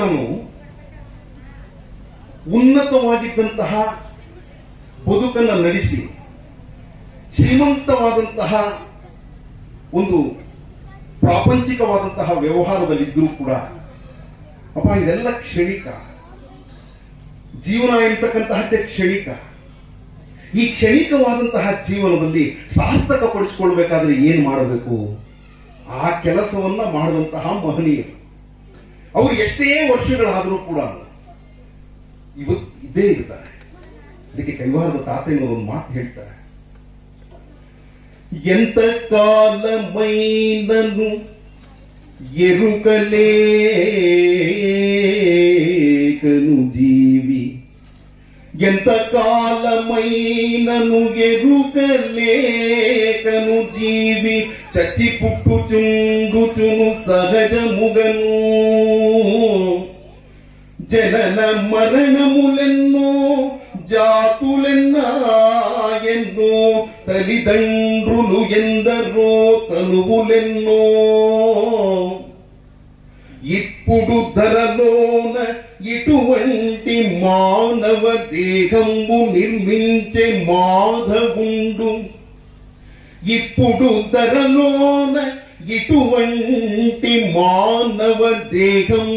D: ಉನ್ನತವಾಗಿದ್ದಂತಹ ಬದುಕನ್ನ ನಡೆಸಿ ಶ್ರೀಮಂತವಾದಂತಹ ಒಂದು ಪ್ರಾಪಂಚಿಕವಾದಂತಹ ವ್ಯವಹಾರದಲ್ಲಿದ್ದರೂ ಕೂಡ ಅಪ್ಪ ಇದೆಲ್ಲ ಕ್ಷಣಿಕ ಜೀವನ ಎಂತಕ್ಕಂತಹದ್ದೇ ಕ್ಷಣಿಕ ಈ ಕ್ಷಣಿಕವಾದಂತಹ ಜೀವನದಲ್ಲಿ ಸಾರ್ಥಕಪಡಿಸಿಕೊಳ್ಬೇಕಾದ್ರೆ ಏನ್ ಮಾಡಬೇಕು ಆ ಕೆಲಸವನ್ನ ಮಾಡಿದಂತಹ ಮಹನೀಯರು ಅವರು ಎಷ್ಟೇ ವರ್ಷಗಳಾದರೂ ಕೂಡ ಇವತ್ತು ಇದ್ದೇ ಇರ್ತಾರೆ ಅದಕ್ಕೆ ಕೈವಾರದ ತಾತಯ್ಯನವರು ಒಂದು ಮಾತು ಹೇಳ್ತಾರೆ ಎಂತ ಕಾಲ ಮೈನನು ಎರುಕಲೇಕನು ಜೀವಿ ಎಂತ ಕಾಲ ಮೈನನು ಎರುಕಲೇಕನು ಜೀವಿ ಚಚ್ಚಿ ಪುಟ್ಟು ಚುಂಡು ಚುನು ಸಹಜ ಮುಗನು ಜನನ ಮರಣములెన్నో జాతులెన్నా ఎన్నో తల్లిదండ్రులు ఎందరో తనువులెన్నో ఇప్పుడు ధరలోన ఇటువంటి మానవ దేహంబు నిర్మించే మాధవుండు ఇప్పుడు ధరలోన ఇటువంటి మానవ దేహం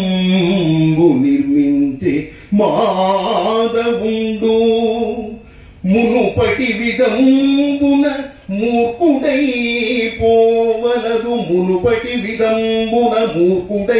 D: నిర్మించే మాధవుండు మునుపటి విధంబున మూర్ఖుడై పోవలదు మునుపటి విధంబున మూర్ఖుడై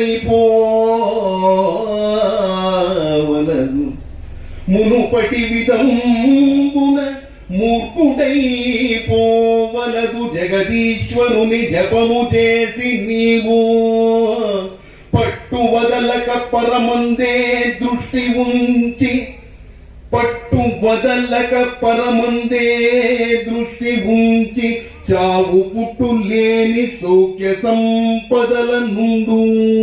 D: పోవలదు మునుపటి విధంబున మూర్ఖుడై పోవలదు జగదీశ్వరుని జపము చేసి నీవు పట్టు వదలక పరమందే దృష్టి ఉంచి పట్టు వదలక పరమందే దృష్టి ఉంచి చావు పుట్టు లేని సౌఖ్య సంపదల నుండు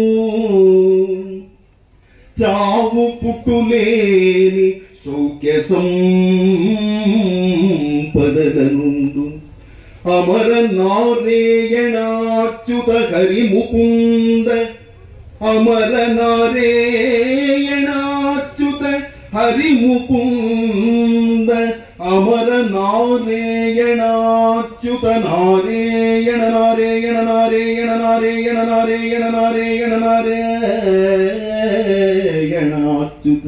D: చావు పుట్టులేని సౌఖ్య సంపదల నుండు అమర నారేయణాచ్యుత హరి ముకుంద అమర నారేయణాచ్యుత హరి ముకుంద అమర నారేయణాచ్యుత నారేయణ నారేయణ నారేయణ నారేయణ నారేయణ నారేయణ నారేయణాచ్యుత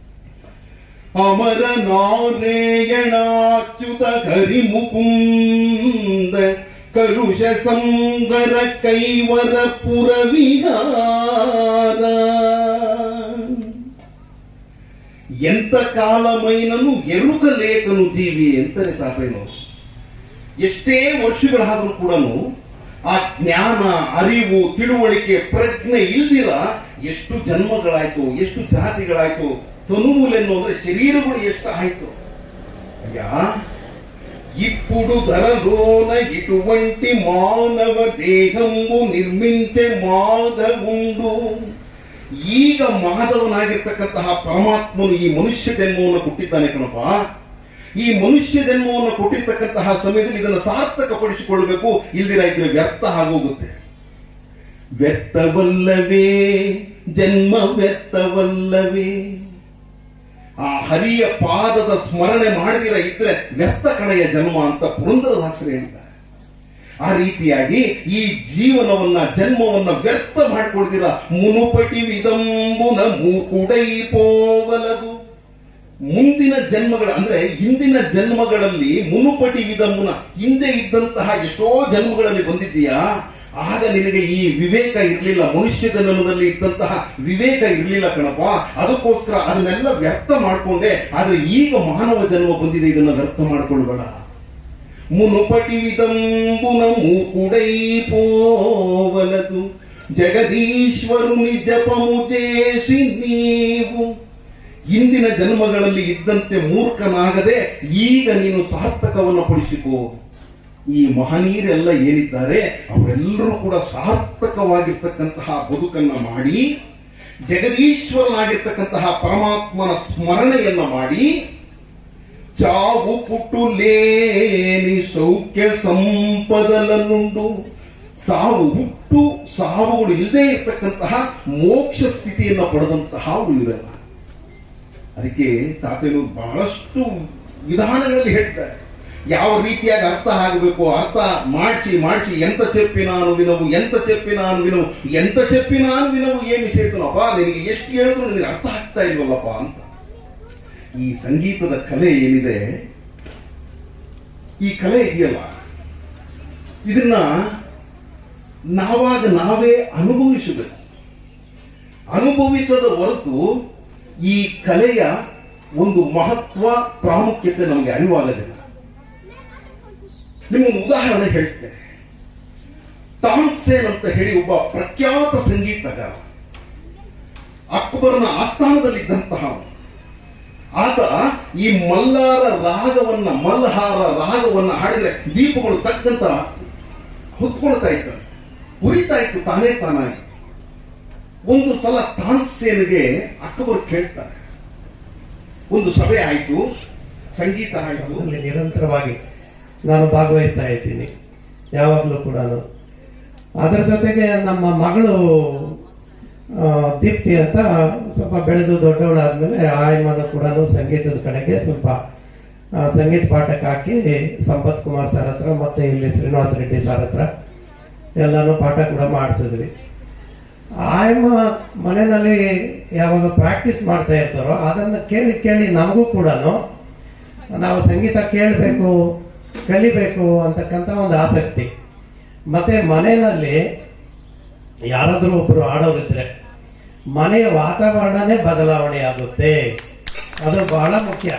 D: అమర నారేయణాచ్యుత హరి ముకుంద కలుష సంగర కైవర పుర విహార ఎంత ಕಾಲಮೈನನು ಎರುಗಲೇಖನು ಜೀವಿ ಅಂತಾರೆ ತಾತಯ್ಯನವರು ಎಷ್ಟೇ ವರ್ಷಗಳಾದ್ರೂ ಕೂಡ ಆ ಜ್ಞಾನ ಅರಿವು ತಿಳುವಳಿಕೆ ಪ್ರಜ್ಞೆ ಇಲ್ದಿರ ಎಷ್ಟು ಜನ್ಮಗಳಾಯ್ತು ಎಷ್ಟು ಜಾತಿಗಳಾಯ್ತು ತನುವುಲೆನ್ನು ಅಂದ್ರೆ ಶರೀರಗಳು ಎಷ್ಟು ಆಯ್ತು ಅಯ್ಯ ఇప్పుడు ధరలోన ఇటువంటి మానవ దేహంబు నిర్మించే మాధవుండు ಈಗ ಮಾಧವನಾಗಿರ್ತಕ್ಕಂತಹ ಪರಮಾತ್ಮನು ಈ ಮನುಷ್ಯ ಜನ್ಮವನ್ನು ಕೊಟ್ಟಿದ್ದಾನೆ ಕಣಪ್ಪ ಈ ಮನುಷ್ಯ ಜನ್ಮವನ್ನು ಕೊಟ್ಟಿರ್ತಕ್ಕಂತಹ ಸಮಯದಲ್ಲಿ ಇದನ್ನು ಸಾರ್ಥಕಪಡಿಸಿಕೊಳ್ಳಬೇಕು ಇಲ್ದಿರ ಇದರ ವ್ಯರ್ಥ ಆಗೋಗುತ್ತೆ ವ್ಯರ್ಥವಲ್ಲವೇ ಜನ್ಮ ವ್ಯರ್ಥವಲ್ಲವೇ ಆ ಹರಿಯ ಪಾದದ ಸ್ಮರಣೆ ಮಾಡದಿರ ಇದ್ರೆ ವ್ಯರ್ಥ ಕಡೆಯ ಜನ್ಮ ಅಂತ ಪುರಂದರದಾಸರು ಹೇಳಿದ್ದಾರೆ ಆ ರೀತಿಯಾಗಿ ಈ ಜೀವನವನ್ನ ಜನ್ಮವನ್ನ ವ್ಯರ್ಥ ಮಾಡ್ಕೊಳ್ದಿರ ಮುನುಪಟಿ ವಿದಂಬುನ ಮೂಕುಡೈ ಪೋವಲದು ಮುಂದಿನ ಜನ್ಮಗಳ ಅಂದ್ರೆ ಹಿಂದಿನ ಜನ್ಮಗಳಲ್ಲಿ ಮುನುಪಟಿ ವಿದಂಬುನ ಹಿಂದೆ ಇದ್ದಂತಹ ಎಷ್ಟೋ ಜನ್ಮಗಳಲ್ಲಿ ಬಂದಿದ್ದೀಯಾ ಆಗ ನಿನಗೆ ಈ ವಿವೇಕ ಇರಲಿಲ್ಲ ಮನುಷ್ಯ ಜನ್ಮದಲ್ಲಿ ಇದ್ದಂತಹ ವಿವೇಕ ಇರಲಿಲ್ಲ ಕಣಪ್ಪ ಅದಕ್ಕೋಸ್ಕರ ಅದನ್ನೆಲ್ಲ ವ್ಯರ್ಥ ಮಾಡ್ಕೊಂಡೆ ಆದ್ರೆ ಈಗ ಮಾನವ ಜನ್ಮ ಬಂದಿದೆ ಇದನ್ನ ವ್ಯರ್ಥ ಮಾಡ್ಕೊಳ್ಬೇಡ ಮುನುಪಟಿ ವಿದಂಬುನ ಮೂಕುಡೈ ಪೋವಲದು ಜಗದೀಶ್ವರು ನಿಜಪಮು ಜೇಸಿ ನೀವು ಹಿಂದಿನ ಜನ್ಮಗಳಲ್ಲಿ ಇದ್ದಂತೆ ಮೂರ್ಖನಾಗದೆ ಈಗ ನೀನು ಸಾರ್ಥಕವನ್ನು ಪಡಿಸಿಕೋ ಈ ಮಹನೀಯರೆಲ್ಲ ಏನಿದ್ದಾರೆ ಅವರೆಲ್ಲರೂ ಕೂಡ ಸಾರ್ಥಕವಾಗಿರ್ತಕ್ಕಂತಹ ಬದುಕನ್ನ ಮಾಡಿ ಜಗದೀಶ್ವರನಾಗಿರ್ತಕ್ಕಂತಹ ಪರಮಾತ್ಮನ ಸ್ಮರಣೆಯನ್ನ ಮಾಡಿ ಚಾವು ಪುಟ್ಟುಲೇನಿ ಸೌಖ್ಯ ಸಂಪದಲನ್ನುಂಡು ಸಾವು ಹುಟ್ಟು ಸಾವುಗಳು ಇಲ್ಲದೆ ಇರ್ತಕ್ಕಂತಹ ಮೋಕ್ಷ ಸ್ಥಿತಿಯನ್ನ ಪಡೆದಂತಹ ಇವೆಲ್ಲ ಅದಕ್ಕೆ ತಾತನು ಬಹಳಷ್ಟು ವಿಧಾನಗಳಲ್ಲಿ ಹೇಳ್ತಾರೆ ಯಾವ ರೀತಿಯಾಗಿ ಅರ್ಥ ಆಗಬೇಕು ಅರ್ಥ ಮಾಡಿಸಿ ಮಾಡಿಸಿ ಎಂತ చెప్పి ನಾನು ವಿನವು ಎಂತ చెప్పి ನಾನು ವಿನವು ಎಂತ చెప్పి ನಾನು ವಿನವು ಏమి ಸೇರ್ತನಪ್ಪ ನಿನಗೆ ಎಷ್ಟು ಹೇಳಿದ್ರು ನಿನಗೆ ಅರ್ಥ ಆಗ್ತಾ ಇಲ್ವಲ್ಲಪ್ಪ ಅಂತ ಈ ಸಂಗೀತದ ಕಲೆ ಏನಿದೆ ಈ ಕಲೆ ಇದೆಯಲ್ಲ ಇದನ್ನ ನಾವಾಗ ನಾವೇ ಅನುಭವಿಸಬೇಕು ಅನುಭವಿಸದ ಹೊರತು ಈ ಕಲೆಯ ಒಂದು ಮಹತ್ವ ಪ್ರಾಮುಖ್ಯತೆ ನಮಗೆ ಅರಿವಾಗಲಿಲ್ಲ ನಿಮಗೊಂದು ಉದಾಹರಣೆ ಹೇಳ್ತೇನೆ ತಾನ್ಸೇನ್ ಅಂತ ಹೇಳಿ ಒಬ್ಬ ಪ್ರಖ್ಯಾತ ಸಂಗೀತಗಾರ ಅಕ್ಬರ್ನ ಆಸ್ಥಾನದಲ್ಲಿದ್ದಂತಹ ಆತ ಈ ಮಲ್ಲಾರ ರಾಗವನ್ನ ಮಲ್ಹಾರ ರಾಗವನ್ನ ಹಾಡಿದ್ರೆ ದೀಪಗಳು ತಕ್ಕಂತ ಹೊತ್ಕೊಳ್ತಾ ಇದ್ದಾರೆ ಉರಿತಾ ಇತ್ತು ತಾನೇ ತಾನಾಗಿ ಒಂದು ಸಲ ತಾನ್ಸೇನ್ಗೆ ಅಕ್ಬರ್ ಕೇಳ್ತಾರೆ ಒಂದು ಸಭೆ ಆಯ್ತು ಸಂಗೀತ ಆಯ್ತು
E: ಅಲ್ಲಿ ನಿರಂತರವಾಗಿ ನಾನು ಭಾಗವಹಿಸ್ತಾ ಇದ್ದೀನಿ ಯಾವಾಗಲೂ ಕೂಡ ಅದರ ಜೊತೆಗೆ ನಮ್ಮ ಮಗಳು ಆ, ದೀಪ್ತಿ ಅಂತ ಸ್ವಲ್ಪ ಬೆಳೆದು ದೊಡ್ಡವಳಾದ್ಮೇಲೆ ಆಯಮ್ಮನ ಕೂಡ ಸಂಗೀತದ ಕಡೆಗೆ ಸ್ವಲ್ಪ ಆ, ಸಂಗೀತ ಪಾಠಕ್ಕೆ ಹಾಕಿ ಸಂಪತ್ ಕುಮಾರ್ ಸರ್ ಹತ್ರ ಮತ್ತೆ ಇಲ್ಲಿ ಶ್ರೀನಿವಾಸ ರೆಡ್ಡಿ ಸರ್ ಹತ್ರ ಎಲ್ಲಾನು ಪಾಠ ಕೂಡ ಮಾಡಿಸಿದ್ವಿ ಆಯಮ್ಮ ಮನೆಯಲ್ಲಿ ಯಾವಾಗ ಪ್ರಾಕ್ಟೀಸ್ ಮಾಡ್ತಾ ಇರ್ತಾರೋ ಅದನ್ನ ಕೇಳಿ ಕೇಳಿ ನಮಗೂ ಕೂಡ ನಾವು ಸಂಗೀತ ಕೇಳಬೇಕು ಕಲಿಬೇಕು ಅಂತಕ್ಕಂಥ ಒಂದು ಆಸಕ್ತಿ ಮತ್ತೆ ಮನೆಯಲ್ಲಿ ಯಾರಾದರೂ ಒಬ್ರು ಆಡೋರಿದ್ರೆ ಮನೆಯ ವಾತಾವರಣನೇ ಬದಲಾವಣೆ ಆಗುತ್ತೆ ಅದು ಬಹಳ ಮುಖ್ಯ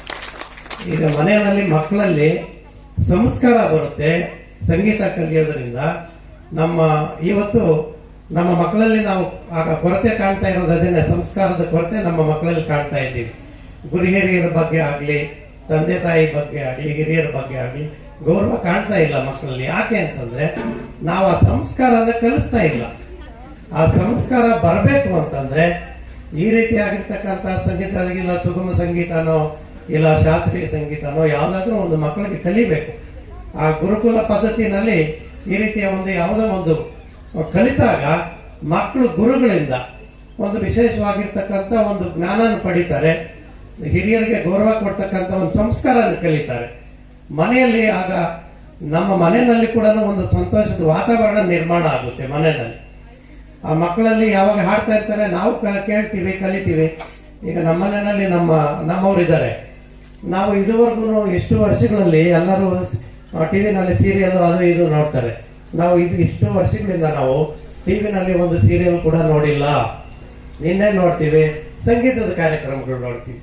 E: ಈಗ ಮನೆಯಲ್ಲಿ ಮಕ್ಕಳಲ್ಲಿ ಸಂಸ್ಕಾರ ಬರುತ್ತೆ ಸಂಗೀತ ಕಲಿಯೋದ್ರಿಂದ ನಮ್ಮ ಇವತ್ತು ನಮ್ಮ ಮಕ್ಕಳಲ್ಲಿ ನಾವು ಆಗ ಕೊರತೆ ಕಾಣ್ತಾ ಇರೋದು ಅದೇನೆ ಸಂಸ್ಕಾರದ ಕೊರತೆ ನಮ್ಮ ಮಕ್ಕಳಲ್ಲಿ ಕಾಣ್ತಾ ಇದ್ದೀವಿ ಗುರು ಹಿರಿಯರ ಬಗ್ಗೆ ಆಗ್ಲಿ ತಂದೆ ತಾಯಿ ಬಗ್ಗೆ ಆಗ್ಲಿ ಹಿರಿಯರ ಬಗ್ಗೆ ಆಗ್ಲಿ ಗೌರವ ಕಾಣ್ತಾ ಇಲ್ಲ ಮಕ್ಕಳಲ್ಲಿ ಯಾಕೆ ಅಂತಂದ್ರೆ ನಾವು ಆ ಸಂಸ್ಕಾರನ ಕಲಿಸ್ತಾ ಇಲ್ಲ ಆ ಸಂಸ್ಕಾರ ಬರಬೇಕು ಅಂತಂದ್ರೆ ಈ ರೀತಿಯಾಗಿರ್ತಕ್ಕಂಥ ಸಂಗೀತ ಇಲ್ಲ ಸುಗಮ ಸಂಗೀತನೋ ಇಲ್ಲ ಶಾಸ್ತ್ರೀಯ ಸಂಗೀತನೋ ಯಾವ್ದಾದ್ರೂ ಒಂದು ಮಕ್ಕಳಿಗೆ ಕಲಿಬೇಕು ಆ ಗುರುಕುಲ ಪದ್ಧತಿನಲ್ಲಿ ಈ ರೀತಿಯ ಒಂದು ಯಾವುದೋ ಒಂದು ಕಲಿತಾಗ ಮಕ್ಕಳು ಗುರುಗಳಿಂದ ಒಂದು ವಿಶೇಷವಾಗಿರ್ತಕ್ಕಂಥ ಒಂದು ಜ್ಞಾನನ ಪಡಿತಾರೆ ಹಿರಿಯರಿಗೆ ಗೌರವ ಕೊಡ್ತಕ್ಕಂಥ ಒಂದು ಸಂಸ್ಕಾರನ ಕಲಿತಾರೆ ಮನೆಯಲ್ಲಿ ಆಗ ನಮ್ಮ ಮನೆಯಲ್ಲಿ ಕೂಡ ಒಂದು ಸಂತೋಷದ ವಾತಾವರಣ ನಿರ್ಮಾಣ ಆಗುತ್ತೆ ಮನೆಯಲ್ಲಿ ಆ ಮಕ್ಕಳಲ್ಲಿ ಯಾವಾಗ ಹಾಡ್ತಾ ಇರ್ತಾರೆ ನಾವು ಕ- ಕೇಳ್ತೀವಿ ಕಲಿತೀವಿ ಈಗ ನಮ್ಮ ಮನೆಯಲ್ಲಿ ನಮ್ಮ ನಮ್ಮವರಿದ್ದಾರೆ ನಾವು ಇದುವರೆಗೂ ಎಷ್ಟು ವರ್ಷಗಳಲ್ಲಿ ಎಲ್ಲರೂ ಟಿವಿನಲ್ಲಿ ಸೀರಿಯಲ್ ಅದು ಇದು ನೋಡ್ತಾರೆ ನಾವು ಇದು ಇಷ್ಟು ವರ್ಷಗಳಿಂದ ನಾವು ಟಿವಿನಲ್ಲಿ ಒಂದು ಸೀರಿಯಲ್ ಕೂಡ ನೋಡಿಲ್ಲ ನಿನ್ನೆ ನೋಡ್ತೀವಿ ಸಂಗೀತದ ಕಾರ್ಯಕ್ರಮಗಳು ನೋಡ್ತೀವಿ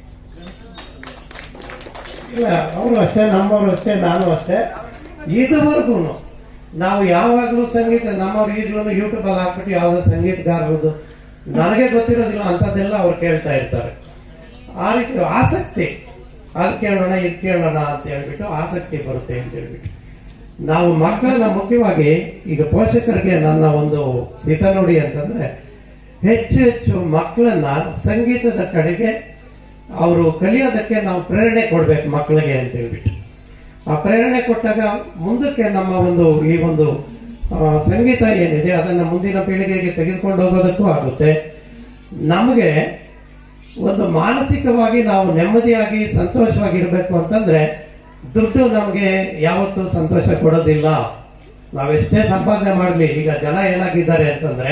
E: ಇಲ್ಲ ಅವರು ಅಷ್ಟೇ ನಮ್ಮವರು ಅಷ್ಟೇ ನಾನು ಅಷ್ಟೇ ಇದುವರೆಗೂ ನಾವು ಯಾವಾಗಲೂ ಸಂಗೀತ ನಮ್ಮವ್ರು ಈಗಲೂ ಯೂಟ್ಯೂಬ್ ಅಲ್ಲಿ ಹಾಕ್ಬಿಟ್ಟು ಯಾವ್ದೋ ಸಂಗೀತಗಾರರದು ನನಗೆ ಗೊತ್ತಿರೋದಿಲ್ಲ ಅಂತದೆಲ್ಲ ಅವ್ರು ಕೇಳ್ತಾ ಇರ್ತಾರೆ ಆ ರೀತಿ ಆಸಕ್ತಿ ಅದು ಕೇಳೋಣ ಇದು ಕೇಳೋಣ ಅಂತ ಹೇಳ್ಬಿಟ್ಟು ಆಸಕ್ತಿ ಬರುತ್ತೆ ಅಂತ ಹೇಳ್ಬಿಟ್ಟು ನಾವು ಮಕ್ಕಳನ್ನ ಮುಖ್ಯವಾಗಿ ಈಗ ಪೋಷಕರಿಗೆ ನನ್ನ ಒಂದು ಹಿತ ನೋಡಿ ಅಂತಂದ್ರೆ ಹೆಚ್ಚು ಹೆಚ್ಚು ಮಕ್ಕಳನ್ನ ಸಂಗೀತದ ಕಡೆಗೆ ಅವರು ಕಲಿಯೋದಕ್ಕೆ ನಾವು ಪ್ರೇರಣೆ ಕೊಡ್ಬೇಕು ಮಕ್ಕಳಿಗೆ ಅಂತ ಹೇಳ್ಬಿಟ್ಟು ಆ ಪ್ರೇರಣೆ ಕೊಟ್ಟಾಗ ಮುಂದಕ್ಕೆ ನಮ್ಮ ಒಂದು ಈ ಒಂದು ಆ, ಸಂಗೀತ ಏನಿದೆ ಅದನ್ನ ಮುಂದಿನ ಪೀಳಿಗೆಗೆ ತೆಗೆದುಕೊಂಡು ಹೋಗೋದಕ್ಕೂ ಆಗುತ್ತೆ ನಮಗೆ ಒಂದು ಮಾನಸಿಕವಾಗಿ ನಾವು ನೆಮ್ಮದಿಯಾಗಿ ಸಂತೋಷವಾಗಿ ಇರಬೇಕು ಅಂತಂದ್ರೆ ದುಡ್ಡು ನಮಗೆ ಯಾವತ್ತೂ ಸಂತೋಷ ಕೊಡೋದಿಲ್ಲ ನಾವೆಷ್ಟೇ ಸಂಪಾದನೆ ಮಾಡಲಿ ಈಗ ಜನ ಏನಾಗಿದ್ದಾರೆ ಅಂತಂದ್ರೆ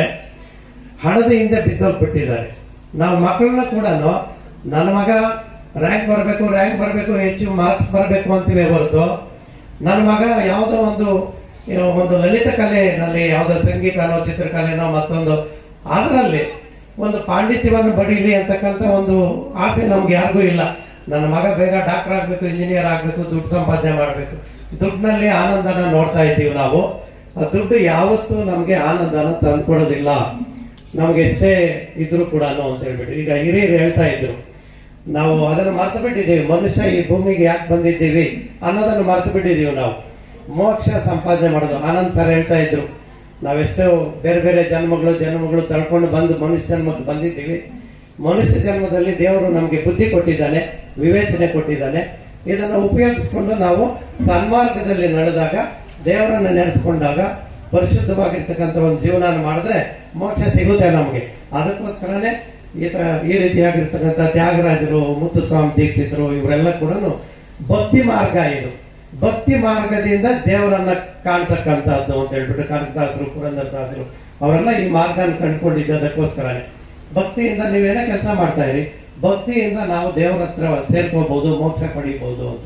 E: ಹಣದ ಹಿಂದೆ ಬಿದ್ದೋಗ್ಬಿಟ್ಟಿದ್ದಾರೆ ನಾವು ಮಕ್ಕಳನ್ನ ಕೂಡ ನನ್ನ ಮಗ ರ್ಯಾಂಕ್ ಬರಬೇಕು ರ್ಯಾಂಕ್ ಬರಬೇಕು ಹೆಚ್ಚು ಮಾರ್ಕ್ಸ್ ಬರಬೇಕು ಅಂತೀವಿ ಹೊರತು ನನ್ನ ಮಗ ಯಾವುದೋ ಒಂದು ಏನೋ ಒಂದು ಲಲಿತ ಕಲೆನಲ್ಲಿ ಯಾವುದೋ ಸಂಗೀತನೋ ಚಿತ್ರಕಲೆನೋ ಮತ್ತೊಂದು ಅದರಲ್ಲಿ ಒಂದು ಪಾಂಡಿತ್ಯವನ್ನು ಬಡೀಲಿ ಅಂತಕ್ಕಂಥ ಒಂದು ಆಸೆ ನಮ್ಗೆ ಯಾರಿಗೂ ಇಲ್ಲ ನನ್ನ ಮಗ ಬೇಗ ಡಾಕ್ಟರ್ ಆಗ್ಬೇಕು ಇಂಜಿನಿಯರ್ ಆಗ್ಬೇಕು ದುಡ್ಡು ಸಂಪಾದನೆ ಮಾಡಬೇಕು ದುಡ್ಡಿನಲ್ಲಿ ಆನಂದನ ನೋಡ್ತಾ ಇದ್ದೀವಿ ನಾವು ಆ ದುಡ್ಡು ಯಾವತ್ತೂ ನಮ್ಗೆ ಆನಂದನ ತಂದ್ಕೊಡೋದಿಲ್ಲ ನಮ್ಗೆ ಎಷ್ಟೇ ಇದ್ರು ಕೂಡ ಅಂತ ಹೇಳ್ಬಿಟ್ಟು ಈಗ ಹಿರಿಯರು ಹೇಳ್ತಾ ಇದ್ರು ನಾವು ಅದನ್ನು ಮರ್ತು ಬಿಟ್ಟಿದ್ದೀವಿ ಮನುಷ್ಯ ಈ ಭೂಮಿಗೆ ಯಾಕೆ ಬಂದಿದ್ದೀವಿ ಅನ್ನೋದನ್ನು ಮರ್ತು ಬಿಟ್ಟಿದ್ದೀವಿ ನಾವು ಮೋಕ್ಷ ಸಂಪಾದನೆ ಮಾಡೋದು ಆನಂದ್ ಸರ್ ಹೇಳ್ತಾ ಇದ್ರು ನಾವೆಷ್ಟೋ ಬೇರೆ ಬೇರೆ ಜನ್ಮಗಳು ಜನ್ಮಗಳು ತಳ್ಕೊಂಡು ಬಂದು ಮನುಷ್ಯ ಜನ್ಮಕ್ಕೆ ಬಂದಿದ್ದೀವಿ ಮನುಷ್ಯ ಜನ್ಮದಲ್ಲಿ ದೇವರು ನಮಗೆ ಬುದ್ಧಿ ಕೊಟ್ಟಿದ್ದಾನೆ ವಿವೇಚನೆ ಕೊಟ್ಟಿದ್ದಾನೆ ಇದನ್ನು ಉಪಯೋಗಿಸ್ಕೊಂಡು ನಾವು ಸನ್ಮಾರ್ಗದಲ್ಲಿ ನಡೆದಾಗ ದೇವರನ್ನ ನೆನೆಸ್ಕೊಂಡಾಗ ಪರಿಶುದ್ಧವಾಗಿರ್ತಕ್ಕಂಥ ಒಂದು ಜೀವನ ಮಾಡಿದ್ರೆ ಮೋಕ್ಷ ಸಿಗುತ್ತೆ ನಮಗೆ ಅದಕ್ಕೋಸ್ಕರನೇ ಈ ತರ- ಈ ರೀತಿಯಾಗಿರ್ತಕ್ಕಂಥ ತ್ಯಾಗರಾಜರು ಮುತ್ತುಸ್ವಾಮಿ ದೀಕ್ಷಿತರು ಇವರೆಲ್ಲ ಕೂಡ ಭಕ್ತಿ ಮಾರ್ಗ ಇದು ಭಕ್ತಿ ಮಾರ್ಗದಿಂದ ದೇವರನ್ನ ಕಾಣ್ತಕ್ಕಂಥದ್ದು ಅಂತ ಹೇಳ್ಬಿಟ್ಟು ಕನಕದಾಸರು ಪುರಂದರದಾಸರು ಅವರೆಲ್ಲ ಈ ಮಾರ್ಗನ ಕಂಡುಕೊಂಡಿದ್ದದಕ್ಕೋಸ್ಕರನೇ ಭಕ್ತಿಯಿಂದ ನೀವೇನೇ ಕೆಲಸ ಮಾಡ್ತಾ ಇರಿ ಭಕ್ತಿಯಿಂದ ನಾವು ದೇವರ ಹತ್ರ ಸೇರ್ಕೋಬಹುದು ಮೋಕ್ಷ ಪಡಿಬಹುದು ಅಂತ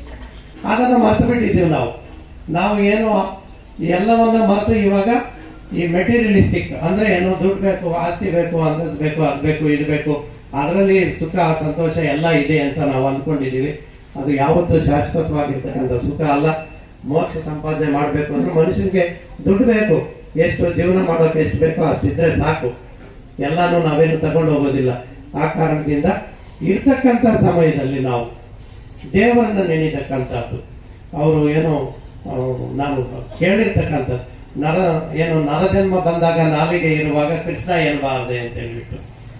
E: ಅದನ್ನ ಮರ್ತು ಬಿಟ್ಟಿದ್ದೀವಿ ನಾವು ನಾವು ಏನು ಎಲ್ಲವನ್ನ ಮರೆತು ಇವಾಗ ಈ ಮೆಟೀರಿಯಲಿಸ್ಟಿಕ್ ಅಂದ್ರೆ ಏನು ದುಡ್ಡು ಬೇಕು ಆಸ್ತಿ ಬೇಕು ಅಂತದ್ ಬೇಕು ಅದ್ ಬೇಕು ಇದು ಬೇಕು ಅದರಲ್ಲಿ ಸುಖ ಸಂತೋಷ ಎಲ್ಲ ಇದೆ ಅಂತ ನಾವು ಅಂದ್ಕೊಂಡಿದೀವಿ ಅದು ಯಾವತ್ತೂ ಶಾಶ್ವತವಾಗಿರ್ತಕ್ಕಂಥ ಸುಖ ಅಲ್ಲ ಮೋಕ್ಷ ಸಂಪಾದನೆ ಮಾಡ್ಬೇಕು ಅಂದ್ರೆ ಮನುಷ್ಯನಿಗೆ ದುಡ್ಡು ಬೇಕು ಎಷ್ಟು ಜೀವನ ಮಾಡೋಕೆ ಎಷ್ಟು ಬೇಕೋ ಅಷ್ಟಿದ್ರೆ ಸಾಕು ಎಲ್ಲಾನು ನಾವೇನು ತಗೊಂಡು ಹೋಗೋದಿಲ್ಲ ಆ ಕಾರಣದಿಂದ ಇರ್ತಕ್ಕಂಥ ಸಮಯದಲ್ಲಿ ನಾವು ದೇವರನ್ನ ನೆನೆತಕ್ಕಂಥದ್ದು ಅವರು ಏನೋ ಆ, ನಾನು ಕೇಳಿರ್ತಕ್ಕಂಥದ್ದು ನರ ಏನು ನರಜನ್ಮ ಬಂದಾಗ ನಾಲಿಗೆ ಇರುವಾಗ ಕೃಷ್ಣ ಎನ್ನಬಾರದೆ ಅಂತ ಹೇಳ್ಬಿಟ್ಟು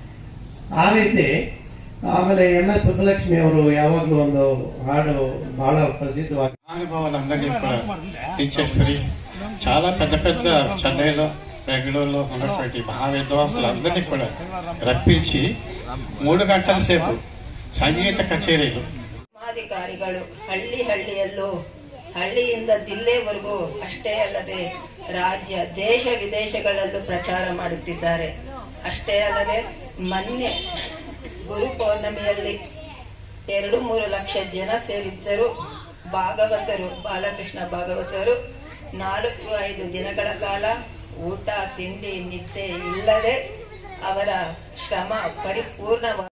E: ಆ ರೀತಿ ಆಮೇಲೆ ಎಂ ಎಸ್ ಸುಬ್ಬಲಕ್ಷ್ಮಿ ಅವರು ಯಾವಾಗ್ಲೂ ಒಂದು ಹಾಡು ಬಹಳ ಪ್ರಸಿದ್ಧವಾಗಿ
F: అనుభవాలు అందరికీ కూడా టీచర్స్ని చాలా పెద్ద పెద్ద చెన్నైలో బెంగళూరులో ఉన్నటువంటి మహావిద్వాంసులు అందరినీ కూడా రప్పించి మూడు గంటల సేపు సంగీత కచేరీలు
G: ಧರ್ಮಾಧಿಕಾರಿಗಳು ಹಳ್ಳಿ ಹಳ್ಳಿಯಲ್ಲೂ ಹಳ್ಳಿಯಿಂದ ಜಿಲ್ಲೆವರೆಗೂ ಅಷ್ಟೇ ಅಲ್ಲದೆ ರಾಜ್ಯ ದೇಶ ವಿದೇಶಗಳಲ್ಲೂ ಪ್ರಚಾರ ಮಾಡುತ್ತಿದ್ದಾರೆ ಅಷ್ಟೇ ಅಲ್ಲದೆ ಮೊನ್ನೆ ಗುರು ಪೌರ್ಣಮಿಯಲ್ಲಿ ಎರಡು ಮೂರು ಲಕ್ಷ ಜನ ಸೇರಿದ್ದರು ಭಾಗವತರು ಬಾಲಕೃಷ್ಣ ಭಾಗವತರು ನಾಲ್ಕು ಐದು ದಿನಗಳ ಕಾಲ ಊಟ ತಿಂಡಿ ನಿದ್ದೆ ಇಲ್ಲದೆ ಅವರ ಶ್ರಮ ಪರಿಪೂರ್ಣವಾಗಿ